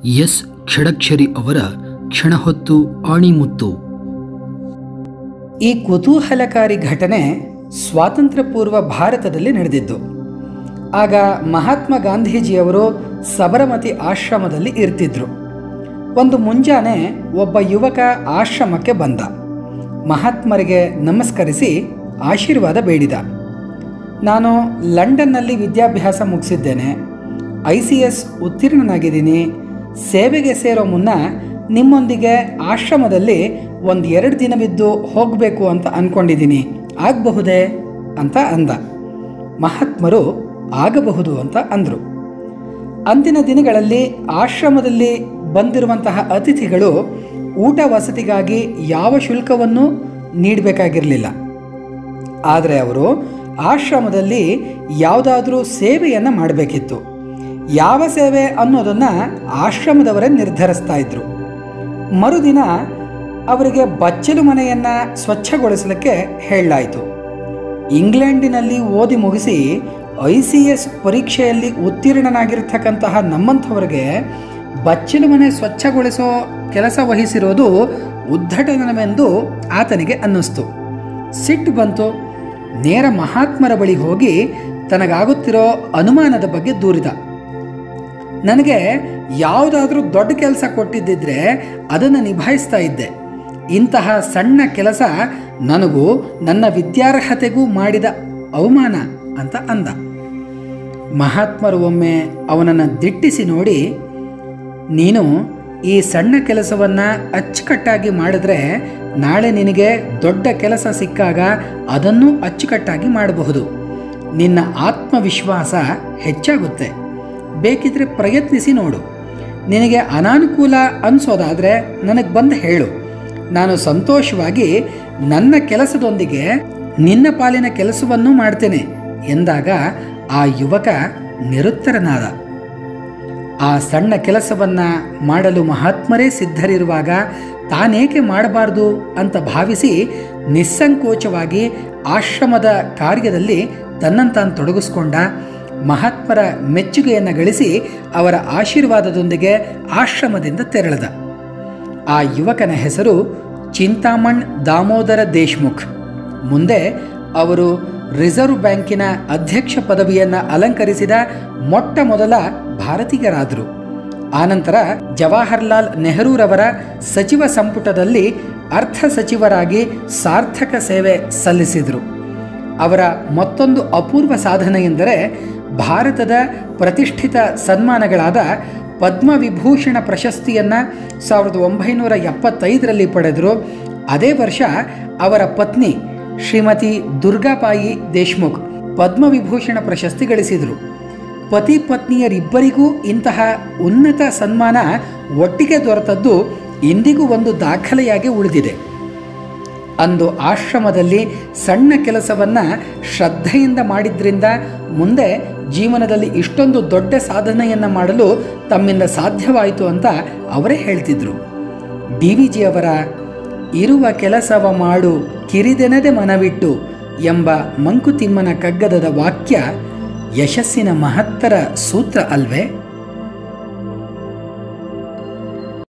S Shadakshari ಅವರ ಕ್ಷಣಹೊತ್ತು ಆಣಿಮುತ್ತು ಈ ಕುತೂಹಲಕಾರಿ ಘಟನೆ ಸ್ವಾತಂತ್ರ್ಯ ಪೂರ್ವ ಭಾರತದಲ್ಲಿ ನಡೆದಿದ್ದು ಆಗ ಮಹಾತ್ಮ ಗಾಂಧೀಜಿಯವರು ಸಬರಮತಿ ಆಶ್ರಮದಲ್ಲಿ ಇರ್ತಿದ್ರು ಒಂದು ಮುಂಜಾನೆ ಒಬ್ಬ ಯುವಕ ಆಶ್ರಮಕ್ಕೆ ಬಂದ ಮಹಾತ್ಮರಿಗೆ ನಮಸ್ಕರಿಸಿ ಆಶೀರ್ವಾದ ಬೇಡಿದ ನಾನು ಲಂಡನ್ನಲ್ಲಿ ವಿದ್ಯಾಭ್ಯಾಸ ಮುಗಿಸಿದ್ದೇನೆ ಐ ಸಿ ಎಸ್ ಉತ್ತೀರ್ಣನಾಗಿದ್ದೀನಿ ಸೇವೆಗೆ ಸೇರೋ ಮುನ್ನ ನಿಮ್ಮೊಂದಿಗೆ ಆಶ್ರಮದಲ್ಲಿ ಒಂದು ಎರಡು ದಿನವಿದ್ದು ಹೋಗಬೇಕು ಅಂತ ಅಂದ್ಕೊಂಡಿದ್ದೀನಿ ಆಗಬಹುದೇ ಅಂತ ಅಂದ ಮಹಾತ್ಮರು ಆಗಬಹುದು ಅಂತ ಅಂದರು ಅಂದಿನ ದಿನಗಳಲ್ಲಿ ಆಶ್ರಮದಲ್ಲಿ ಬಂದಿರುವಂತಹ ಅತಿಥಿಗಳು ಊಟ ವಸತಿಗಾಗಿ ಯಾವ ಶುಲ್ಕವನ್ನು ನೀಡಬೇಕಾಗಿರಲಿಲ್ಲ ಆದರೆ ಅವರು ಆಶ್ರಮದಲ್ಲಿ ಯಾವುದಾದ್ರೂ ಸೇವೆಯನ್ನು ಮಾಡಬೇಕಿತ್ತು ಯಾವ ಸೇವೆ ಅನ್ನೋದನ್ನು ಆಶ್ರಮದವರೇ ನಿರ್ಧರಿಸ್ತಾ ಇದ್ರು ಮರುದಿನ ಅವರಿಗೆ ಬಚ್ಚಲು ಮನೆಯನ್ನು ಸ್ವಚ್ಛಗೊಳಿಸಲಿಕ್ಕೆ ಹೇಳಲಾಯಿತು ಇಂಗ್ಲೆಂಡಿನಲ್ಲಿ ಓದಿ ಮುಗಿಸಿ ಐ ಸಿ ಎಸ್ ಪರೀಕ್ಷೆಯಲ್ಲಿ ಉತ್ತೀರ್ಣನಾಗಿರ್ತಕ್ಕಂತಹ ನಮ್ಮಂಥವ್ರಿಗೆ ಬಚ್ಚಲು ಮನೆ ಸ್ವಚ್ಛಗೊಳಿಸೋ ಕೆಲಸ ವಹಿಸಿರೋದು ಉದ್ಧಟನವೆಂದು ಆತನಿಗೆ ಅನ್ನಿಸ್ತು ಸಿಟ್ಟು ಬಂತು ನೇರ ಮಹಾತ್ಮರ ಬಳಿ ಹೋಗಿ ತನಗಾಗುತ್ತಿರೋ ಅನುಮಾನದ ಬಗ್ಗೆ ದೂರಿದ ನನಗೆ ಯಾವುದಾದ್ರೂ ದೊಡ್ಡ ಕೆಲಸ ಕೊಟ್ಟಿದ್ದಿದ್ರೆ ಅದನ್ನು ನಿಭಾಯಿಸ್ತಾ ಇದ್ದೆ ಇಂತಹ ಸಣ್ಣ ಕೆಲಸ ನನಗೂ ನನ್ನ ವಿದ್ಯಾರ್ಹತೆಗೂ ಮಾಡಿದ ಅವಮಾನ ಅಂತ ಅಂದ ಮಹಾತ್ಮರು ಒಮ್ಮೆ ಅವನನ್ನು ದಿಟ್ಟಿಸಿ ನೋಡಿ ನೀನು ಈ ಸಣ್ಣ ಕೆಲಸವನ್ನು ಅಚ್ಚುಕಟ್ಟಾಗಿ ಮಾಡಿದ್ರೆ ನಾಳೆ ನಿನಗೆ ದೊಡ್ಡ ಕೆಲಸ ಸಿಕ್ಕಾಗ ಅದನ್ನು ಅಚ್ಚುಕಟ್ಟಾಗಿ ಮಾಡಬಹುದು ನಿನ್ನ ಆತ್ಮವಿಶ್ವಾಸ ಹೆಚ್ಚಾಗುತ್ತೆ ಬೇಕಿದ್ರೆ ಪ್ರಯತ್ನಿಸಿ ನೋಡು ನಿನಗೆ ಅನಾನುಕೂಲ ಅನಿಸೋದಾದರೆ ನನಗೆ ಬಂದು ಹೇಳು ನಾನು ಸಂತೋಷವಾಗಿ ನನ್ನ ಕೆಲಸದೊಂದಿಗೆ ನಿನ್ನ ಪಾಲಿನ ಕೆಲಸವನ್ನು ಮಾಡ್ತೇನೆ ಎಂದಾಗ ಆ ಯುವಕ ನಿರುತ್ತರನಾದ ಆ ಸಣ್ಣ ಕೆಲಸವನ್ನ ಮಾಡಲು ಮಹಾತ್ಮರೇ ಸಿದ್ಧರಿರುವಾಗ ತಾನೇಕೆ ಮಾಡಬಾರ್ದು ಅಂತ ಭಾವಿಸಿ ನಿಸ್ಸಂಕೋಚವಾಗಿ ಆಶ್ರಮದ ಕಾರ್ಯದಲ್ಲಿ ತನ್ನಂತಾನು ತೊಡಗಿಸ್ಕೊಂಡ ಮಹಾತ್ಮರ ಮೆಚ್ಚುಗೆಯನ್ನು ಗಳಿಸಿ ಅವರ ಆಶೀರ್ವಾದದೊಂದಿಗೆ ಆಶ್ರಮದಿಂದ ತೆರಳಿದ ಆ ಯುವಕನ ಹೆಸರು ಚಿಂತಾಮಣ್ ದಾಮೋದರ ದೇಶ್ಮುಖ್ ಮುಂದೆ ಅವರು ರಿಸರ್ವ್ ಬ್ಯಾಂಕಿನ ಅಧ್ಯಕ್ಷ ಪದವಿಯನ್ನು ಅಲಂಕರಿಸಿದ ಮೊಟ್ಟ ಮೊದಲ ಭಾರತೀಯರಾದರು ಆನಂತರ ಜವಾಹರ್ಲಾಲ್ ನೆಹರೂರವರ ಸಚಿವ ಸಂಪುಟದಲ್ಲಿ ಅರ್ಥ ಸಚಿವರಾಗಿ ಸಾರ್ಥಕ ಸೇವೆ ಸಲ್ಲಿಸಿದರು ಅವರ ಮತ್ತೊಂದು ಅಪೂರ್ವ ಸಾಧನೆ ಎಂದರೆ ಭಾರತದ ಪ್ರತಿಷ್ಠಿತ ಸನ್ಮಾನಗಳಾದ ಪದ್ಮವಿಭೂಷಣ ಪ್ರಶಸ್ತಿಯನ್ನು ಸಾವಿರದ ಒಂಬೈನೂರ ಎಪ್ಪತ್ತೈದರಲ್ಲಿ ಪಡೆದರು ಅದೇ ವರ್ಷ ಅವರ ಪತ್ನಿ ಶ್ರೀಮತಿ ದುರ್ಗಾಬಾಯಿ ದೇಶ್ಮುಖ್ ಪದ್ಮವಿಭೂಷಣ ಪ್ರಶಸ್ತಿ ಗಳಿಸಿದರು ಪತಿ ಪತ್ನಿಯರಿಬ್ಬರಿಗೂ ಇಂತಹ ಉನ್ನತ ಸನ್ಮಾನ ಒಟ್ಟಿಗೆ ದೊರೆತದ್ದು ಇಂದಿಗೂ ಒಂದು ದಾಖಲೆಯಾಗಿ ಉಳಿದಿದೆ ಅಂದು ಆಶ್ರಮದಲ್ಲಿ ಸಣ್ಣ ಕೆಲಸವನ್ನು ಶ್ರದ್ಧೆಯಿಂದ ಮಾಡಿದ್ರಿಂದ ಮುಂದೆ ಜೀವನದಲ್ಲಿ ಇಷ್ಟೊಂದು ದೊಡ್ಡ ಸಾಧನೆಯನ್ನು ಮಾಡಲು ತಮ್ಮಿಂದ ಸಾಧ್ಯವಾಯಿತು ಅಂತ ಅವರೇ ಹೇಳ್ತಿದ್ರು ಡಿ ವಿ ಜಿ ಅವರ ಇರುವ ಕೆಲಸವ ಮಾಡು ಕಿರಿದೆನದೆ ಮನವಿಟ್ಟು ಎಂಬ ಮಂಕುತಿಮ್ಮನ ಕಗ್ಗದದ ವಾಕ್ಯ ಯಶಸ್ಸಿನ ಮಹತ್ತರ ಸೂತ್ರ ಅಲ್ವೇ